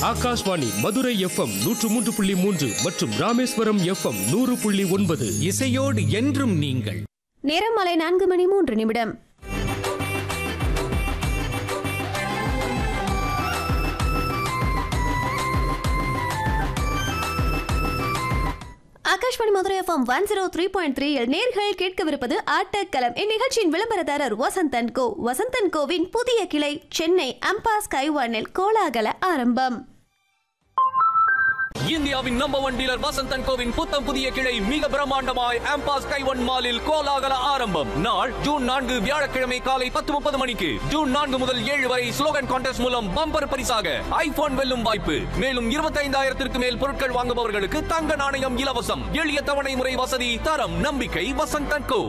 Akashvani Madurai FM நூற்று மூன்று புள்ளி மூன்று மற்றும் ராமேஸ்வரம் எஃப்எம் நூறு புள்ளி ஒன்பது இசையோடு என்றும் நீங்கள் நேரம் மாலை நான்கு மணி மூன்று நிமிடம் Akashvani Madurai FM one zero three point three நேர்கள் கேட்கவிருப்பது ஆட்டக்களம் இந்நிகழ்ச்சியின் விளம்பரதாரர் வசந்தன் கோ வசந்தன் கோவின் புதிய கிளை சென்னை அம்பாஸ் கைவானில் கோலாகல ஆரம்பம் இந்தியாவின் நம்பர் ஒன் டீலர் வசந்தன் கோவின் புத்தம் புதிய கிளை மிக பிரம்மாண்டமாய் ஆம்பாஸ் கைவன் மாலில் கோலாகல ஆரம்பம் நாள் ஜூன் நான்கு வியாழக்கிழமை காலை பத்து முப்பது மணிக்கு ஜூன் நான்கு முதல் ஏழு வரை ஸ்லோகன் கான்டெஸ்ட் மூலம் பம்பர் பரிசாக ஐபோன் வெல்லும் வாய்ப்பு மேலும் இருபத்தைந்தாயிரத்திற்கு மேல் பொருட்கள் வாங்குபவர்களுக்கு தங்க நாணயம் இலவசம் எளிய தவணை முறை வசதி தரம் நம்பிக்கை வசந்தன் கோ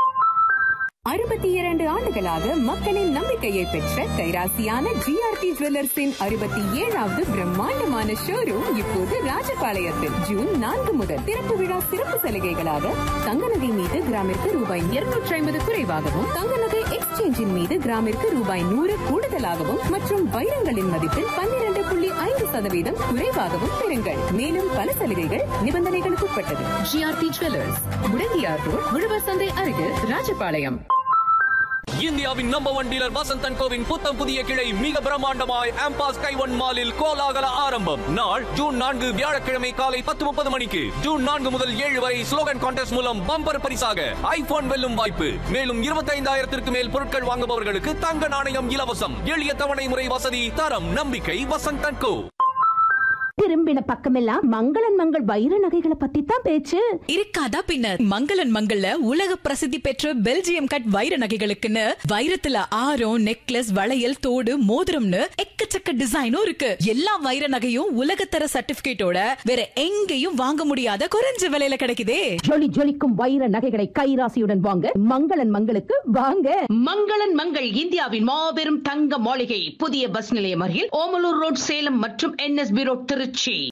அறுபத்தி இரண்டு ஆண்டுகளாக மக்களின் நம்பிக்கையை பெற்ற கைராசியான ஜிஆர்டி ஜுவல்லர்ஸின் அறுபத்தி ஏழாவது பிரம்மாண்டமான ஷோரூம் இப்போது ராஜபாளையத்தில் ஜூன் நான்கு முதல் திறப்பு விழா சிறப்பு சலுகைகளாக தங்க நகை மீது கிராமிற்கு ரூபாய் இருநூற்றி ஐம்பது குறைவாகவும் தங்க நகை எக்ஸ்சேஞ்சின் மீது கிராமிற்கு ரூபாய் நூறு கூடுதலாகவும் மற்றும் வைரங்களின் மதிப்பில் பன்னிரண்டு புள்ளி ஐந்து சதவீதம் குறைவாகவும் பெறுங்கள் மேலும் பல சலுகைகள் நிபந்தனைகளுக்கு உட்பட்டது ஜிஆர்டி ஜுவல்லர்ஸ் முடங்கியார் ரோட் உழவர் சந்தை அருகில் ராஜபாளையம் இந்தியாவின் நம்பர் ஒன் டீலர் வசந்தன் கோவின் புத்தம் புதிய கிளை மிக பிரம்மாண்டமாய் ஆம்பாஸ் கைவன் மாலில் கோலாகல ஆரம்பம் நாள் ஜூன் நான்கு வியாழக்கிழமை காலை பத்து முப்பது மணிக்கு ஜூன் நான்கு முதல் ஏழு வரை ஸ்லோகன் கான்டெஸ்ட் மூலம் பம்பர் பரிசாக ஐபோன் வெல்லும் வாய்ப்பு மேலும் இருபத்தைந்தாயிரத்திற்கு மேல் பொருட்கள் வாங்குபவர்களுக்கு தங்க நாணயம் இலவசம் எளிய தவணை முறை வசதி தரம் நம்பிக்கை வசந்தன் கோ திரும்பின பக்கமெல்லாம் மங்களன் மங்கள் வைர நகைகளை பத்தி தான் பேச்சு இருக்காதா பின்ன மங்களன் மங்கள்ல உலக பிரசித்தி பெற்ற பெல்ஜியம் கட் வைர நகைகளுக்குன்னு வைரத்துல ஆரம் நெக்லஸ் வளையல் தோடு மோதிரம்னு எக்கச்சக்க டிசைனும் இருக்கு எல்லா வைர நகையும் உலகத்தர சர்டிபிகேட்டோட வேற எங்கேயும் வாங்க முடியாத குறைஞ்ச விலையில கிடைக்குதே ஜொலி ஜொலிக்கும் வைர நகைகளை கைராசியுடன் வாங்க மங்களன் மங்களுக்கு வாங்க மங்களன் மங்கள் இந்தியாவின் மாபெரும் தங்க மாளிகை புதிய பஸ் நிலையம் அருகில் ஓமலூர் ரோட் சேலம் மற்றும் என்எஸ்பி ரோட் திருச்சி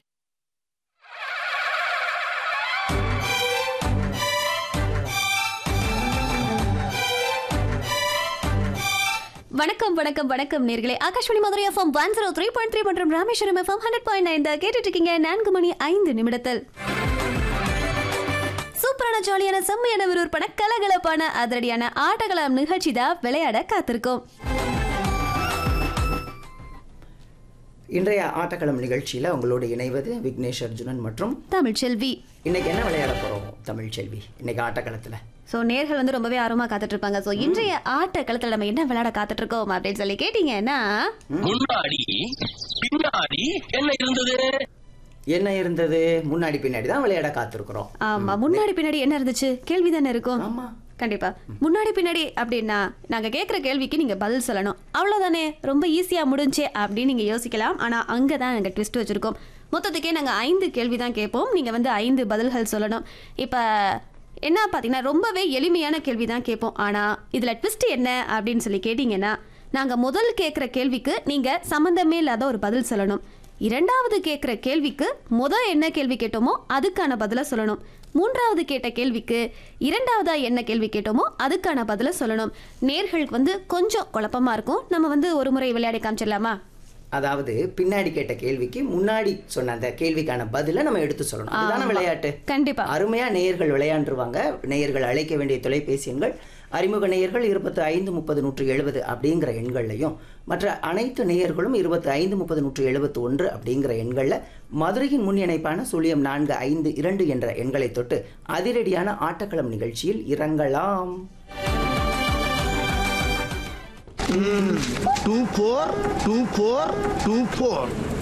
வணக்கம் வணக்கம் வணக்கம் நேர்களே Akashvani Madurai FM one zero three point three மற்றும் Rameswaram FM hundred point nine கேட்டுட்டு இருக்கீங்க நான்கு மணி ஐந்து நிமிடத்தில் சூப்பரான ஜாலியான செம்மையான விறுவிறுப்பான கலகலப்பான அதிரடியான ஆட்டகளம் நிகழ்ச்சி தான் விளையாட காத்திருக்கோம் இன்றைய ஆட்டக்களம் நிகழ்ச்சியில் உங்களோடு இணைவது விக்னேஷ் அர்ஜுனன் மற்றும் தமிழ்ச்செல்வி இன்னைக்கு என்ன விளையாட போகிறோம் தமிழ் செல்வி இன்னைக்கு ஆட்டக்களத்தில் ஸோ நேர்கள் வந்து ரொம்பவே ஆர்வமாக காத்துட்டு இருப்பாங்க ஸோ இன்றைய ஆட்ட களத்தில் நம்ம என்ன விளையாட காத்துட்டு இருக்கோம் அப்படின்னு சொல்லி கேட்டீங்கன்னா முன்னாடி பின்னாடி என்ன இருந்தது என்ன இருந்தது முன்னாடி பின்னாடி தான் விளையாட காத்திருக்கிறோம் ஆமா முன்னாடி பின்னாடி என்ன இருந்துச்சு கேள்வி தானே இருக்கும் ஆமா கண்டிப்பா முன்னாடி பின்னாடி அப்படின்னா நாங்க கேட்குற கேள்விக்கு நீங்க பதில் சொல்லணும் அவ்வளவுதானே ரொம்ப ஈஸியா முடிஞ்சே அப்படின்னு நீங்க யோசிக்கலாம் ஆனா அங்கதான் தான் நாங்க ட்விஸ்ட் வச்சிருக்கோம் மொத்தத்துக்கே நாங்க ஐந்து கேள்வி தான் கேட்போம் நீங்க வந்து ஐந்து பதில்கள் சொல்லணும் இப்ப என்ன பார்த்தீங்கன்னா ரொம்பவே எளிமையான கேள்வி தான் கேட்போம் ஆனால் இதில் ட்விஸ்ட் என்ன அப்படின்னு சொல்லி கேட்டிங்கன்னா நாங்கள் முதல் கேட்குற கேள்விக்கு நீங்கள் சம்மந்தமே இல்லாத ஒரு பதில் சொல்லணும் இரண்டாவது கேட்குற கேள்விக்கு முதல் என்ன கேள்வி கேட்டோமோ அதுக்கான பதிலை சொல்லணும் மூன்றாவது கேட்ட கேள்விக்கு இரண்டாவதா என்ன கேள்வி கேட்டோமோ அதுக்கான பதிலை சொல்லணும் நேர்களுக்கு வந்து கொஞ்சம் குழப்பமா இருக்கும் நம்ம வந்து ஒரு முறை விளையாடி காமிச்சிடலாமா அதாவது பின்னாடி கேட்ட கேள்விக்கு முன்னாடி சொன்ன அந்த கேள்விக்கான பதிலை நம்ம எடுத்து சொல்லணும் அதுதானே ஆமா. விளையாட்டு கண்டிப்பா அருமையா நேயர்கள் விளையாண்டுருவாங்க நேயர்கள் அழைக்க வேண்டிய தொலைபேசி எண்கள் அறிமுக நேயர்கள் இருபத்து ஐந்து முப்பது நூற்று எழுபது அப்படிங்கிற எண்கள்லையும் மற்ற அனைத்து நேயர்களும் இருபத்து ஐந்து முப்பது நூற்று எழுபத்து ஒன்று அப்படிங்கிற எண்களில் மதுரையின் முன் இணைப்பான சுழியம் நான்கு ஐந்து இரண்டு என்ற எண்களை தொட்டு அதிரடியான ஆட்டக்களம் நிகழ்ச்சியில் இறங்கலாம் two four two four two four